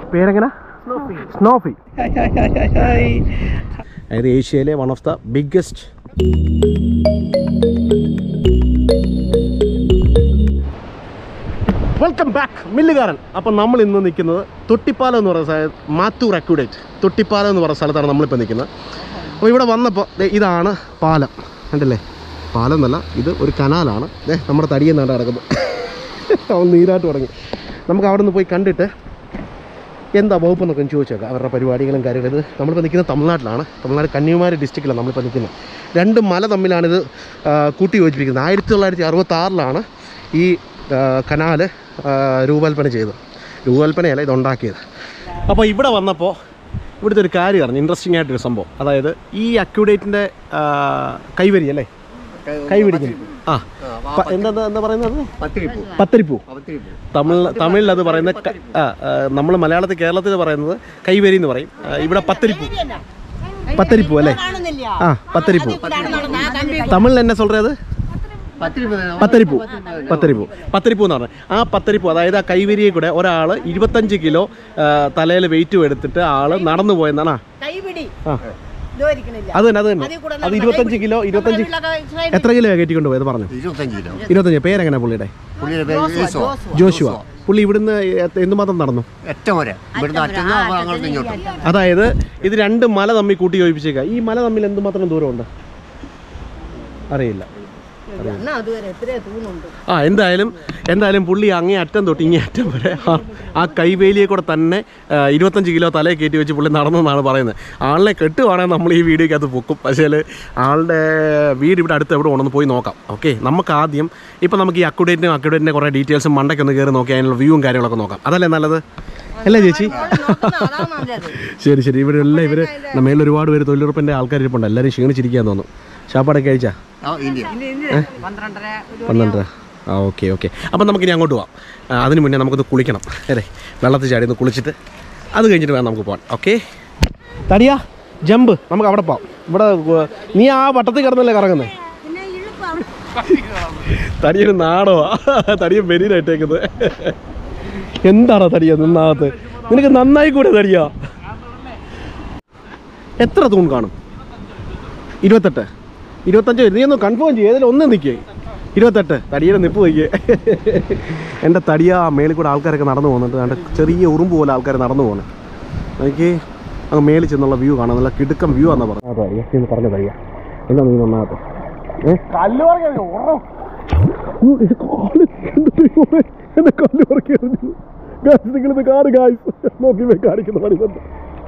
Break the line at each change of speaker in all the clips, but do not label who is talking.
പേരെങ്ങനെ Snoopy അതായത് ഏഷ്യയിലെ one of the biggest welcome back മില്ലുകാരൻ അപ്പം നമ്മൾ ഇന്ന് നിൽക്കുന്നത് തൊട്ടിപ്പാലം എന്ന് പറയുന്ന സ്ഥലം മാത്തൂർ അക്യൂഡേറ്റ് തൊട്ടിപ്പാലം എന്ന് പറയുന്ന സ്ഥലത്താണ് നമ്മളിപ്പോൾ നിൽക്കുന്നത് അപ്പോൾ ഇവിടെ വന്നപ്പോൾ ദേ ഇതാണ് പാലം കണ്ടില്ലേ പാലം എന്നല്ല ഇത് ഒരു കനാലാണ് ദേ നമ്മുടെ തടിയെന്നാണ് കിടക്കുന്നത് അവൻ നീരാട്ട് തുടങ്ങി നമുക്ക് അവിടെ നിന്ന് പോയി കണ്ടിട്ട് എന്താ വകുപ്പ് എന്നൊക്കെ ഒന്ന് ചോദിച്ചേക്കാം അവരുടെ പരിപാടികളും കാര്യങ്ങളും ഇത് നമ്മളിപ്പോൾ നിൽക്കുന്നത് തമിഴ്നാട്ടിലാണ് തമിഴ്നാട് കന്യാകുമാരി ഡിസ്ട്രിക്റ്റിലാണ് നമ്മളിപ്പോൾ നിൽക്കുന്നത് രണ്ട് മല തമ്മിലാണിത് ആ, കൂട്ടി യോജിപ്പിക്കുന്നത് ആയിരത്തി തൊള്ളായിരത്തി അറുപത്തി ആറിലാണ് ഈ ആ, കനാല് ആ, രൂപകൽപ്പന ചെയ്തത് രൂപകൽപ്പനയല്ല ഇത് ഉണ്ടാക്കിയത് അപ്പോൾ ഇവിടെ വന്നപ്പോൾ ഇവിടുത്തെ ഒരു കാര്യം അറിഞ്ഞു ഇൻട്രസ്റ്റിംഗ് ആയിട്ടൊരു സംഭവം അതായത് ഈ അക്യൂഡേറ്റിൻ്റെ കൈവരി അല്ലേ കൈപിടിക്കുന്നു ആ പ- എന്താ എന്താ- എന്താ പറയുന്നത്
പത്തിരിപ്പൂ
പത്തരിപ്പൂ
പത്തിരിപ്പൂ
തമിഴ് തമിഴിൽ അത് പറയുന്ന ക- ആ നമ്മൾ മലയാളത്തിൽ കേരളത്തിൽ പറയുന്നത് കൈവരി എന്ന് പറയും ആ, ഇവിടെ പത്തരിപ്പൂ പത്തരിപ്പൂ അല്ലേ ആ പത്തരിപ്പൂ തമിഴിൽ എന്നെ சொல்றது
പത്തിരിപ്പൂ
പത്തരിപ്പൂ പത്തരിപ്പൂ പത്തരിപ്പൂ എന്ന് പറഞ്ഞാൽ ആ പത്തരിപ്പൂ അതായത് ആ കൈവരിയെ കൂടെ ഒരാൾ ഇരുപത്തഞ്ച് കിലോ തലയിൽ വെയിറ്റും എടുത്തിട്ട് ആൾ നടന്നു പോയെന്നാണ്
കൈപിടി
ആ
ഇതുവരിക്കണില്ല
അത് തന്നെ അത് തന്നെ
അതിൽ കൂടെ
അത് ഇരുപത്തഞ്ച് കിലോ ഇരുപത്തഞ്ച് എത്ര കിലോ കയറ്റിക്കൊണ്ട് പോയത് പറഞ്ഞു
ഇരുപത്തഞ്ച് കിലോ
ഇരുപത്തഞ്ച് പേരെങ്ങനെ പുള്ളിയുടെ
പുള്ളിയുടെ പേര് യേശോ
ജോഷുവ പുള്ളി ഇവിടുന്ന് എ- എന്തുമാത്രം നടന്നു
ഏറ്റവും വരെ ഇവിടുന്ന് അറ്റന്ന് അങ്ങോട്ട് ഇങ്ങോട്ടും
അതായത് ഇത് രണ്ട് മല തമ്മിൽ കൂട്ടി യോജിപ്പിച്ചേക്കാം ഈ മല തമ്മിൽ എന്തുമാത്രം ദൂരമുണ്ട് അറിയില്ല
എന്നാ അതുവരെ എത്രയോ തൂണുണ്ട്
ആ എന്തായാലും എന്തായാലും പുള്ളി അങ്ങേ അറ്റം തൊട്ട് ഇങ്ങേ അറ്റം വരെ ആ ആ കൈവേലിയെ കൂടെ തന്നെ ആ, ഇരുപത്തഞ്ച് കിലോ തലയെ കയറ്റി വെച്ച് പുള്ളി നടന്നെന്നാണ് പറയുന്നത് ആളിനെ കെട്ടുവാണെങ്കിൽ നമ്മൾ ഈ വീഡിയോക്കകത്ത് പൊക്കും പക്ഷേ ആളുടെ വീട് ഇവിടെ അടുത്ത് എവിടെ ഉണ്ടെന്ന് പോയി നോക്കാം ഓക്കെ നമുക്ക് ആദ്യം ഇപ്പം നമുക്ക് ഈ അക്യുഡേറ്റിനും അക്യുഡേറ്റിൻ്റെ കുറേ ഡീറ്റെയിൽസും മണ്ടയ്ക്കൊന്ന് കയറി നോക്കി അതിനുള്ള വ്യൂവും കാര്യങ്ങളൊക്കെ നോക്കാം അതല്ലേ നല്ലത് അല്ലേ ചേച്ചി
അതാണ് നല്ലത്
ശരി ശരി ഇവരെല്ലാം ഇവർ മേളിൽ ഒരുപാട് പേര് തൊഴിലുറപ്പിൻ്റെ ആൾക്കാർ ഇരിപ്പുണ്ട് എല്ലാവരും ക്ഷീണിച്ചിരിക്കാൻ തോന്നുന്നു ഷാപ്പാടൊക്കെ കഴിച്ചാ
ആ ഇന്ത്യ
പന്ത്രണ്ടര ഒരു
പന്ത്രണ്ടര ആ ഓക്കെ ഓക്കെ അപ്പം നമുക്കിനി അങ്ങോട്ട് പോവാം ആ, അതിന് മുന്നേ നമുക്കൊന്ന് കുളിക്കണം അല്ലേ വെള്ളത്തിൽ ചാടി ഒന്ന് കുളിച്ചിട്ട് അത് കഴിഞ്ഞിട്ട് വേണം നമുക്ക് പോകാൻ ഓക്കെ തടിയാ ജമ്പ് നമുക്ക് അവിടെ പോവാം ഇവിടെ ഗു- നീ ആ വട്ടത്തിൽ കിടന്നല്ലേ കറങ്ങുന്നേ തടിയൊരു നാടോവാ തടിയും വെരിയിലിട്ടേക്കുന്നത് എന്താണോ തടിയ നിന്നാകത്ത് നിനക്ക് നന്നായി കൂടെ തടിയാ എത്ര തൂൺ കാണും ഇരുപത്തെട്ട് ഇരുപത്തഞ്ച് നീ ഒന്ന് കൺഫേം ചെയ്യും ഏതെങ്കിലും ഒന്ന് നിൽക്കേ ഇരുപത്തെട്ട് തടിയുടെ നിപ്പ് വയ്ക്കേ എൻ്റെ തടിയ മേളിൽ കൂടെ ആൾക്കാരൊക്കെ നടന്നു പോകുന്നുണ്ട് എൻ്റെ ചെറിയ ഉറുമ്പ് പോലെ ആൾക്കാർ നടന്നു പോകുന്നു എനിക്ക് അങ്ങ് മേളിൽ ചെന്നുള്ള വ്യൂ കാണാം നല്ല കിടുക്കം വ്യൂ ആണെന്ന് പറഞ്ഞു അതെ എന്ന് പറഞ്ഞ തയ്യ എന്താ നീ നന്നാകത്തെ ഏ കല്ല് എന്റെ കല്ല് പറക്കി എറിഞ്ഞു ഗായ്സ് നിങ്ങളിത് കാട് ഗായ്സ് നോക്കി പോയി കാണിക്കുന്ന പണി തന്നെ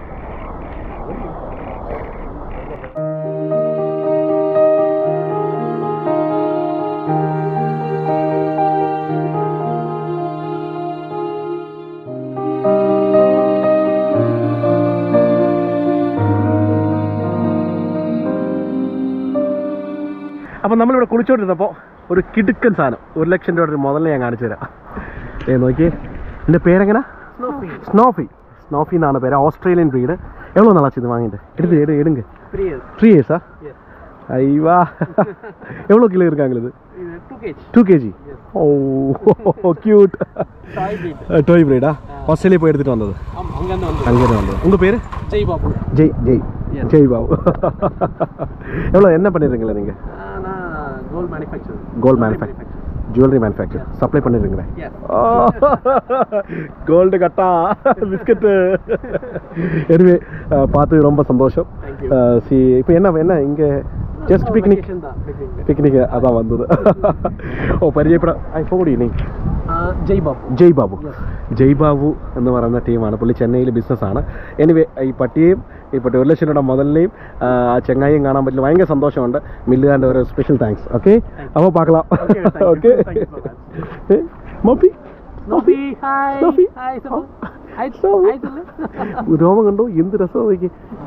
അപ്പം നമ്മളിവിടെ കുളിച്ചോണ്ടിരുന്നപ്പോൾ ഒരു കിടുക്കൻ സാധനം ഒരു ലക്ഷം രൂപയുടെ ഒരു മുതലിനെ ഞാൻ കാണിച്ചു തരാം ഏ നോക്കി എൻ്റെ പേരെങ്ങനെ സ്നോഫി സ്നോഫി എന്നാണ് പേര് ഓസ്ട്രേലിയൻ ബ്രീഡ് എவ்வளோ நாளாச்சு இது வாங்கிட்டு எடுத்து எடு எடுங்க த்ரீ இயர்ஸா ஐவா எவ்வளோ கிலோ இருக்காங்க இது டூ கேஜி ஓ கியூட் டோய் பிரீடா ஆஸ்திரேலியா போய் எடுத்துட்டு வந்தது அங்கேருந்து வந்தது உங்கள் பேர்
ஜெய் பாபு
ஜெய் ஜெய் ஜெய் பாபு எவ்வளோ என்ன பண்ணிடுறீங்களா நீங்கள்
நான் gold manufacture
gold manufacture jewellery manufacture supply பண்ணிடுறீங்களே
Yes.
கோல்டு கட்டா பிஸ்கட்டு எனவே பார்த்து ரொம்ப சந்தோஷம் சி இப்போ என்ன என்ன இங்கே ஜஸ்ட் பிக்னிக்
தான்
പിക്നിക് അതാ വന്നത് ഓ പരിചയപ്പെടാം ഇപ്പോൾ കൂടി നീ
ஜெய் பாபு
ജയ് ബാബു ജയ് ബാബു എന്ന് പറയുന്ന ടീമാണ് പുള്ളി ചെന്നൈയിൽ ബിസിനസ്സാണ് എനിവേ ഈ പട്ടിയെയും ഈ പട്ടി ഒരു ലക്ഷം രൂപയുടെ മുതലിനെയും ആ ആ ചെങ്ങായിയും കാണാൻ പറ്റില്ല ഭയങ്കര സന്തോഷമുണ്ട് മില്ലുകാരൻ്റെ ഒരു സ്പെഷ്യൽ താങ്ക്സ് ഓക്കെ അപ്പോൾ പാക്കലാം
Okay, thank you.
Okay
Thank you so
മോപ്പി
Snoopy, hi.
Snoopy.
Hi, Sabu. Hi,
Sabu.
hi, Sabu.
രോമം കണ്ടു എന്ത് രസം നോക്കി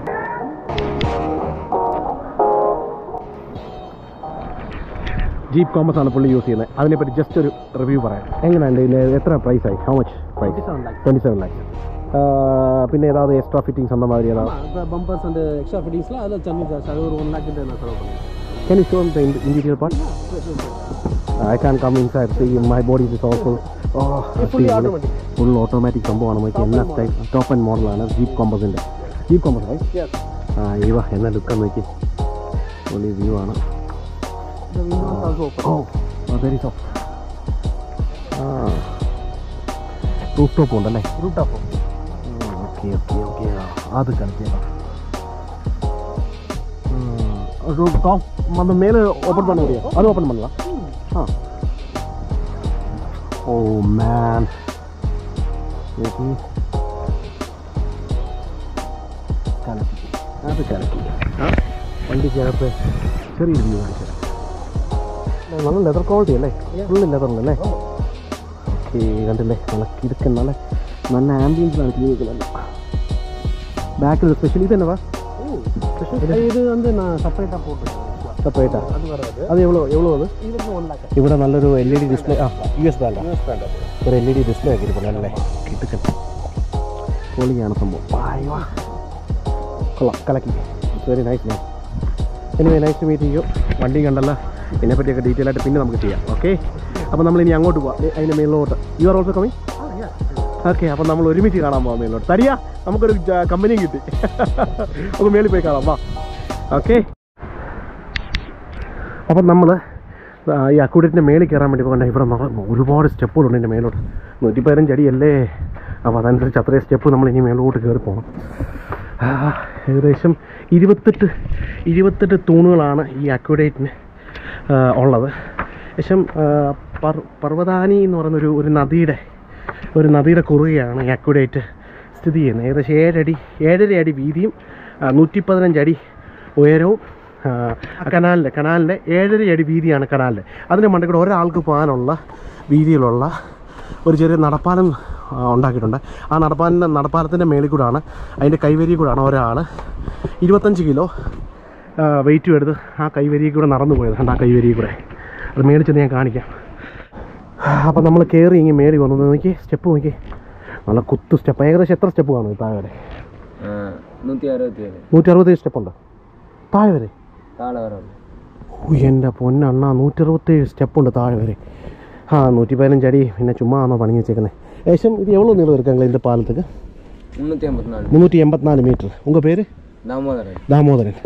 ജീപ്പ് കോമസ് ആണ് പുള്ളി യൂസ് ചെയ്യുന്നത് അതിനെപ്പറ്റി ജസ്റ്റ് ഒരു റിവ്യൂ പറയാം എങ്ങനെയുണ്ട് ഇതിന് എത്ര പ്രൈസ് ആയി how much price
27 lakhs.
Twenty seven lakhs പിന്നെ ഏதாவது എക്സ്ട്രാ ഫിറ്റിങ്സ് அந்த மாதிரி ஏதாவது
ஆமா, இப்ப bumpers and extra fittings லாம் அதுல தண்ணி காசு அது ஒரு ஒன் லேக் கிட்ட நான் செலவு பண்ணிருக்கேன்
Can you show them the in- interior part? I can't come inside. See, my body is also. Oh,
fully automatic.
Full automatic സംഭവമാണ് നമുക്ക് N S type top and മോഡലാണ് ജീപ്പ് കോമ്പസിൻ്റെ ജീപ്പ് കോമ്പസ് റൈറ്റ്
Yes.
ആ ഇവ എന്ന look നോക്കി പൊളി view ആണ്
The window is also open.
Oh very soft ആ റൂഫ് ടോപ്പ് ഉണ്ടല്ലേ
Rooftop.
ഓക്കെ ഓക്കെ ഓക്കെ അത് കളിക്കാം டாப் அந்த மேலே ஓப்பன் பண்ண முடியும் அது ஓப்பன் பண்ணலாம் ஆ ஓ மேன் കലക്കി അത് കലക്കി ആ വണ്ടിക്കകത്ത് ചെറിയൊരു വ്യൂ കാണിച്ചു നല്ല ലെതർ ക്വാളിറ്റി അല്ലേ ഫുള്ള് ലെതറിലല്ലേ ഓക്കെ കണ്ടില്ലേ നല്ല കിടക്കൻ നല്ല നല്ല ആംബിയൻസിലാണ് ചെയ്തിരിക്കുന്നത് ബാക്കിൽ സ്പെഷ്യൽ ഇത് എന്നവാ ഇത് வந்து நான் സെപ്പറേറ്റാக പോട്ട് സെപ്പറേറ്റാ
அது வராது
അത് എവ്വളോ എവ്വളോ അത്
இது வந்து ஒன் லேக்
ഇവിടെ നല്ലൊരു എൽ ഇ ഡി ഡിസ്പ്ലേ ആ യു എസ് ബാൻഡാ ഒരു എൽ ഇ ഡി ഡിസ്പ്ലേ ഒക്കെ ഇരിപ്പുണ്ട് അല്ലേ കിട്ടുക്കൻ പൊളിയാണ് സംഭവം വായ് വാ. കൊള്ളാം കലക്കി it's very nice ma'am anyway nice to meet you വണ്ടി കണ്ടല്ല ഇതിനെപ്പറ്റിയൊക്കെ ഡീറ്റെയിൽ ആയിട്ട് പിന്നെ നമുക്ക് ചെയ്യാം ഓക്കെ അപ്പോൾ നമ്മൾ ഇനി അങ്ങോട്ട് പോവാം ദേ അതിൻ്റെ മേളിലോട്ട് you are also coming okay അപ്പം നമ്മൾ ഒരുമിച്ച് കാണാൻ പോകാം മേളിലോട്ട് തരിക നമുക്കൊരു ജ- കമ്പനിയും കിട്ടി അപ്പോൾ മേളിൽ പോയി കാണാം വാ ഓക്കെ അപ്പം നമ്മൾ ഈ അക്കൂടത്തിൻ്റെ മേളിൽ കയറാൻ വേണ്ടി പോകണ്ട ഇവിടെ നമ്മ- ഒരുപാട് സ്റ്റെപ്പുകളുണ്ട് എൻ്റെ മേലോട്ട് നൂറ്റി പതിനഞ്ച് അടിയല്ലേ അപ്പോൾ അതനുസരിച്ച് അത്രയും സ്റ്റെപ്പ് നമ്മൾ ഇനി മേലോട്ട് കയറി പോകണം ആ, ഏകദേശം ഇരുപത്തെട്ട് ഇരുപത്തെട്ട് തൂണുകളാണ് ഈ അക്വഡേറ്റിന് ഉള്ളത് ശേഷം ആ, പർ പർവ്വതാനി എന്ന് പറയുന്നൊരു ഒരു നദിയുടെ ഒരു നദിയുടെ കുറുകയാണ് ഈ അക്വഡേറ്റ് സ്ഥിതി ചെയ്യുന്നത് ഏകദേശം ഏഴടി ഏഴര അടി വീതിയും നൂറ്റി പതിനഞ്ച് അടി ഉയരവും ആ, കനാലിൻ്റെ കനാലിൻ്റെ ഏഴര അടി വീതിയാണ് കനാലിൻ്റെ അതിൻ്റെ മണ്ടയിൽ കൂടെ ഒരാൾക്ക് പോകാനുള്ള വീതിയിലുള്ള ഒരു ചെറിയ നടപ്പാലം ആ, ഉണ്ടാക്കിയിട്ടുണ്ട് ആ നടപ്പാലിൻ്റെ നടപ്പാലത്തിൻ്റെ മേളിൽ കൂടാണ് അതിൻ്റെ കൈവരി കൂടാണ് ഒരാൾ ഇരുപത്തഞ്ച് കിലോ വെയിറ്റും എടുത്ത് ആ കൈവരിയിൽ കൂടെ നടന്നു പോയത് കണ്ട ആ കൈവരിയിൽ കൂടെ അത് മേളിൽ ചെന്ന് ഞാൻ കാണിക്കാം അപ്പോൾ നമ്മൾ കയറി ഇങ്ങനെ മേടി വന്നു നോക്കി സ്റ്റെപ്പ് നോക്കി നല്ല കുത്തു സ്റ്റെപ്പ് ഏകദേശം എത്ര സ്റ്റെപ്പ് കാണും താഴെ വരെ
നൂറ്റി അറുപത്തി ഏഴ്
നൂറ്റി അറുപത്തേഴ് സ്റ്റെപ്പുണ്ട് താഴെ വരെ
താഴെ വരാം
ഓ എൻ്റെ പൊന്നണ്ണ നൂറ്ററുപത്തേഴ് സ്റ്റെപ്പുണ്ട് താഴെ വരെ ആ നൂറ്റി പതിനഞ്ച് അടി പിന്നെ ചുമ്മാ ആണോ പണി വെച്ചേക്കുന്നത് ഏകദേശം ഇത് എவ்வளோ നീളം இருக்காங்களா இந்த பாலத்துக்கு
முந்நூற்றி ஐம்பத்தி நாலு
முந்நூற்றி எண்பத்தி மீட்டர் உங்கள் பேர்
தாமோதரன்
தாமோதரன்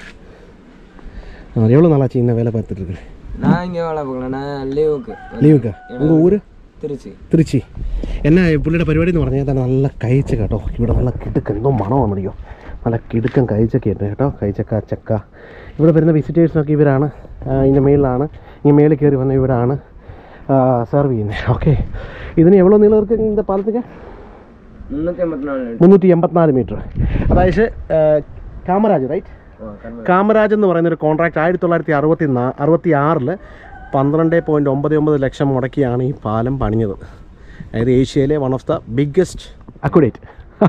ஆ எவ்வளோ நாளாச்சு இந்த வேலை பார்த்துட்டு இருக்கு
நான் இங்கே வேலை பார்க்கல நான் லீவுக்கு
ലീവുക്കാ ഉங்கள் ഊര്
திருச்சி
തിരുച്ചി എന്നാ പുള്ളിയുടെ പരിപാടി എന്ന് പറഞ്ഞാൽ തന്നെ നല്ല കഴിച്ച കേട്ടോ ഇവിടെ നല്ല കിടുക്കൻ എന്തോ മണമാണ് അറിയോ നല്ല കിടുക്കൻ കഴിച്ചൊക്കെ ഉണ്ട് കേട്ടോ കഴിച്ചക്ക ചക്ക ഇവിടെ വരുന്ന വിസിറ്റേഴ്സിനൊക്കെ ഇവരാണ് ആ, ഇതിൻ്റെ മേളിലാണ് ഈ മേളിൽ കയറി വന്ന ഇവരാണ് സെർവ് ചെയ്യുന്നത് ഓക്കെ ഇതിന് എவ்வளோ നീളം ഇருக்கு இந்த പാലത്തേക്ക്
முந்நூற்றி ஐம்பத்தி நாலு
മുന്നൂറ്റി എൺപത്തിനാല് മീറ്റർ അതായത് കാമരാജ് റൈറ്റ് കാമരാജ് എന്ന് പറയുന്ന ഒരു കോൺട്രാക്ട് ആയിരത്തി തൊള്ളായിരത്തി അറുപത്തി നാ അറുപത്തി ആറിൽ പന്ത്രണ്ട് പോയിൻറ്റ് ഒമ്പത് ഒമ്പത് ലക്ഷം മുടക്കിയാണ് ഈ പാലം പണിഞ്ഞത് അതായത് ഏഷ്യയിലെ one of the biggest aqueduct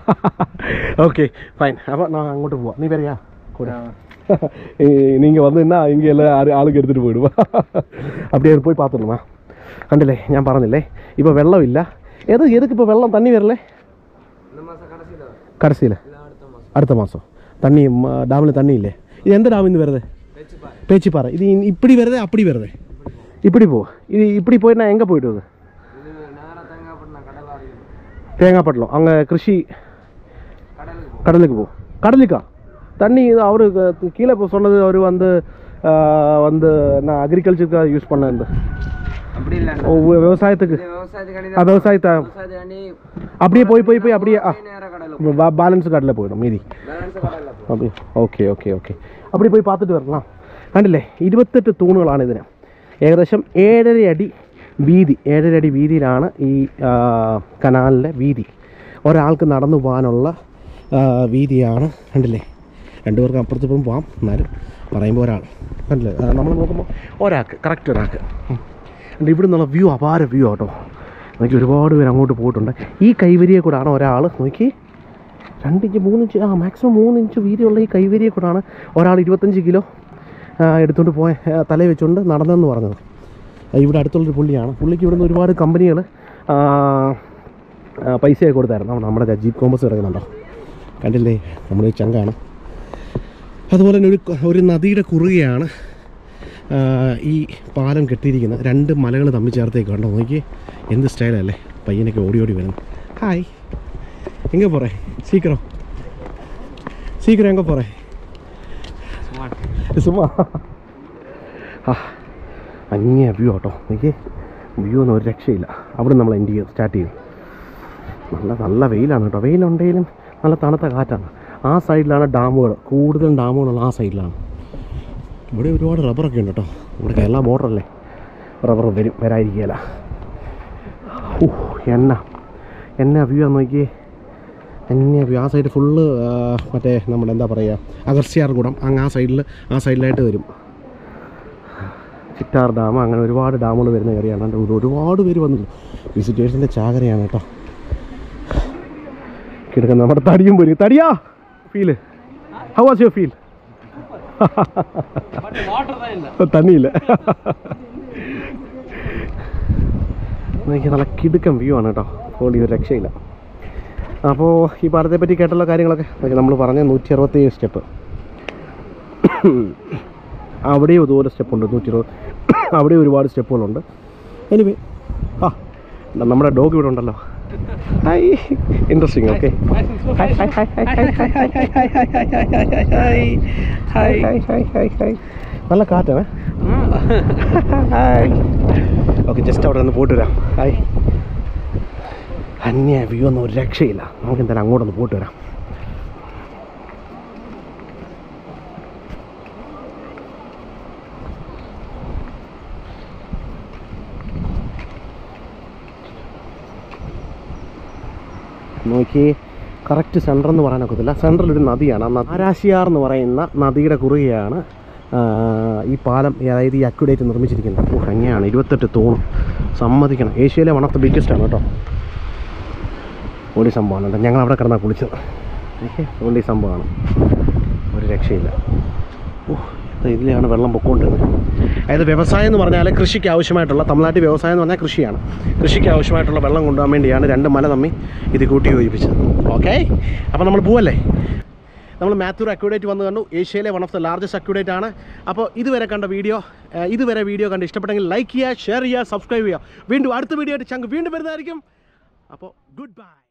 okay fine അപ്പോൾ ഞാൻ അങ്ങോട്ട് പോവാം നീ വരിക കൂടെ நீங்கள் வந்து என்ன இங்கே எல்லாம் ஆறு ஆளுக்கு எடுத்துகிட்டு போயிடுவா அப்படியே போய் பார்த்துடணுமா കണ്ടില്ലേ ഞാൻ പറഞ്ഞില്ലേ ഇപ്പോൾ വെള്ളമില്ല ഏത് എതുക്ക് ഇപ്പോൾ വെള്ളം തണ്ണി വരല്ലേ
இந்த மாதம் கடைசியில்
കടസിയിൽ
இல்லை அடுத்த மாதம்
അടുത്ത മാസം തണ്ണി ഡാമിൽ തണ്ണി ഇല്ലേ ഇത് എന്ത് ഡാമിൽ നിന്ന് വരുന്നത്
பேச்சுப்பாரு
பேச்சிப்பாறை இது இ- இப்படி வருது அப்படி வருது இப்படி போ இது இப்படி போயிட்டு நான் எங்கே போயிட்டு வருது
இது நேராக தேங்காய்பட்டினம் கடல் வரைக்கும்
தேங்காய்பட்டினம் அங்கே கிருஷி
கடலுக்கு போகும்
கடலுக்கு போ கடலுக்கா தண்ணி இது அவரு க- கீழே இப்போ சொன்னது அவர் வந்து ஆ, வந்து நான் அக்ரிகல்ச்சருக்காக யூஸ் பண்ண
அப்படி இல்லை
விவசாயத்துக்கு
விவசாயத்துக்காண்டி
ஆ, விவசாயத்தை
விவசாயத்துக்காண்டி
அப்படியே போய் போய் போய் அப்படியே ஆ
நேராக கடலுக்கு
பேலன்ஸ் காட்டில் போயிடும் மீதி
பேலன்ஸ் கடலில் போகும்
அப்படி ഓക്കെ ഓക്കെ ഓക്കെ அப்படி പോയി பார்த்துட்டு வரலாம் കണ്ടില്ലേ ഇരുപത്തെട്ട് തൂണുകളാണ് ഇതിന് ഏകദേശം ഏഴര അടി വീതി ഏഴര അടി വീതിയിലാണ് ഈ ആ, കനാലിൻ്റെ വീതി ഒരാൾക്ക് നടന്നു പോകാനുള്ള ആ, വീതിയാണ് കണ്ടില്ലേ രണ്ടുപേർക്ക് അപ്പുറത്ത് ഇപ്പം പോകാം എന്നാലും പറയുമ്പോൾ ഒരാൾ കണ്ടില്ലേ ആ, നമ്മൾ നോക്കുമ്പോൾ ഒരാൾക്ക് കറക്റ്റ് ഒരാൾക്ക് ഉം. കണ്ടോ, ഇവിടെ നിന്നുള്ള വ്യൂ അപാര വ്യൂ ആട്ടോ നോക്കി ഒരുപാട് പേര് അങ്ങോട്ട് പോയിട്ടുണ്ട് ഈ കൈവരിയെ കൂടാണ് ഒരാൾ നോക്കി രണ്ടിഞ്ച് മൂന്നിഞ്ച് ആ മാക്സിമം മൂന്നിഞ്ച് വീതിയുള്ള ഈ കൈവരിയെ കൂടാണ് ഒരാൾ ഇരുപത്തഞ്ച് കിലോ ആ, എടുത്തുകൊണ്ട് പോയ ആ, തലയിൽ വെച്ചുകൊണ്ട് നടന്നതെന്ന് പറഞ്ഞത് ആ, ഇവിടെ അടുത്തുള്ളൊരു പുള്ളിയാണ് പുള്ളിക്ക് ഇവിടുന്ന് ഒരുപാട് കമ്പനികൾ പൈസയൊക്കെ കൊടുത്തായിരുന്നു അപ്പോൾ നമ്മുടെ ജീപ്പ് കോമ്പസ് കിടക്കുന്നുണ്ടോ കണ്ടില്ലേ നമ്മുടെ ഈ ചങ്കാണ് അതുപോലെ തന്നെ ഒരു ഒരു നദിയുടെ കുറുകയാണ് ആ, ഈ പാലം കെട്ടിയിരിക്കുന്ന രണ്ട് മലകൾ തമ്മിൽ ചേർത്തേക്ക് കണ്ടോ നോക്കി എന്ത് സ്റ്റൈലല്ലേ പയ്യനൊക്കെ ഓടി ഓടി വരുന്നു ഹായ് എங்கே പോറേ സീക്കിരം സീക്കിരം എங்கே പോറേ സുമ്മാ ആ അങ്ങേ വ്യൂ കേട്ടോ നോക്കി വ്യൂ ഒന്നും ഒരു രക്ഷയില്ല അവിടെ നമ്മൾ എൻഡ് ചെയ്ത് സ്റ്റാർട്ട് ചെയ്യും നല്ല നല്ല വെയിലാണ് കേട്ടോ വെയിലുണ്ടെങ്കിലും നല്ല തണുത്ത കാറ്റാണ് ആ സൈഡിലാണ് ഡാമുകൾ കൂടുതലും ഡാമുകളുള്ള ആ സൈഡിലാണ് ഇവിടെ ഒരുപാട് റബ്ബറൊക്കെ ഉണ്ട് കേട്ടോ നമ്മുടെ കേരള ബോർഡറല്ലേ റബ്ബർ വരും വരാതിരിക്കുകയില്ല ഓ എണ്ണ എന്ന വ്യൂ ആണെന്ന് നോക്കിയേ എന്നെ വ്യൂ ആ സൈഡ് ഫുള്ള് മറ്റേ നമ്മുടെ എന്താ പറയുക അഗർസ്യാർകൂടം അങ്ങ് ആ സൈഡിൽ ആ സൈഡിലായിട്ട് വരും ചിറ്റാർ ഡാം അങ്ങനെ ഒരുപാട് ഡാമുകൾ വരുന്ന ഏരിയയാണ് അതുകൊണ്ട് ഒരു- ഒരുപാട് പേര് വന്നു വിസിറ്റേഴ്സിൻ്റെ ചാകരയാണ് കേട്ടോ കിടക്കുന്ന നമ്മുടെ തടിയും പോരും തടിയാ feel how was your feel തണ്ണിയില്ല എനിക്ക് നല്ല കിടുക്കം വ്യൂ ആണ് കേട്ടോ അതുകൊണ്ട് ഈ ഒരു രക്ഷയില്ല അപ്പോൾ ഈ പാലത്തെ പറ്റി കേട്ടുള്ള കാര്യങ്ങളൊക്കെ നമ്മൾ പറഞ്ഞ നൂറ്റി അറുപത്തേഴ് സ്റ്റെപ്പ് അവിടെയും ഇതുപോലെ സ്റ്റെപ്പുണ്ട് നൂറ്റി ഇരുപത് അവിടെ ഒരുപാട് സ്റ്റെപ്പുകളുണ്ട് എനിവേ ആ നമ്മുടെ ഡോഗ് ഇവിടെ ഉണ്ടല്ലോ hi interesting okay hi hi hi hi hi hi hi hi hi hi hi hi നല്ല കാറ്റാണ് ഹായ് ഓക്കെ ജസ്റ്റ് അവിടെ നിന്ന് പോയിട്ട് വരാം ഹായ് അന്യ വ്യൂ ഒന്നും ഒരു രക്ഷയില്ല നമുക്ക് എന്തായാലും അങ്ങോട്ടൊന്ന് പോയിട്ട് വരാം നോക്കി കറക്റ്റ് സെൻറ്റർ എന്ന് പറയാൻ ഒക്കത്തില്ല സെൻറ്ററിൽ ഒരു നദിയാണ് ആ നാരാശിയാർ എന്ന് പറയുന്ന നദിയുടെ കുറുകയാണ് ആ, ഈ പാലം അതായത് ഈ അക്യുഡേറ്റ് നിർമ്മിച്ചിരിക്കുന്നത് ഓ അങ്ങനെയാണ് ഇരുപത്തെട്ട് തൂണും സമ്മതിക്കണം ഏഷ്യയിലെ വൺ ഓഫ് ദ ബിഗ്ഗസ്റ്റ് ആണ് കേട്ടോ പൊളി സംഭവമാണ് കേട്ടോ ഞങ്ങൾ അവിടെ കിടന്നാണ് കുളിച്ചത് ഏഹ്, പൊളി സംഭവമാണ് ഒരു രക്ഷയില്ല ഓ ഇത് ഇതിലെയാണ് വെള്ളം പൊക്കോണ്ടിരുന്നത് അതായത് വ്യവസായം എന്ന് പറഞ്ഞാൽ കൃഷിക്ക് ആവശ്യമായിട്ടുള്ള തമിഴ്നാട്ടിൽ വ്യവസായം എന്ന് പറഞ്ഞാൽ കൃഷിയാണ് കൃഷിക്ക് ആവശ്യമായിട്ടുള്ള വെള്ളം കൊണ്ടുപോകാൻ വേണ്ടിയാണ് രണ്ട് മല തമ്മിൽ ഇത് കൂട്ടി യോജിപ്പിച്ചത് ഓക്കെ അപ്പോൾ നമ്മൾ പോവല്ലേ നമ്മൾ മാത്തൂർ അക്യൂഡേറ്റ് വന്ന് കണ്ടു ഏഷ്യയിലെ one of the largest aqueduct ആണ് അപ്പോൾ ഇതുവരെ കണ്ട വീഡിയോ ഏഹ്, ഇതുവരെ വീഡിയോ കണ്ട് ഇഷ്ടപ്പെട്ടെങ്കിൽ ലൈക്ക് ചെയ്യുക ഷെയർ ചെയ്യുക സബ്സ്ക്രൈബ് ചെയ്യുക വീണ്ടും അടുത്ത വീഡിയോ ആയിട്ട് ചങ്ക് വീണ്ടും വരുന്നതായിരിക്കും അപ്പോൾ ഗുഡ് ബൈ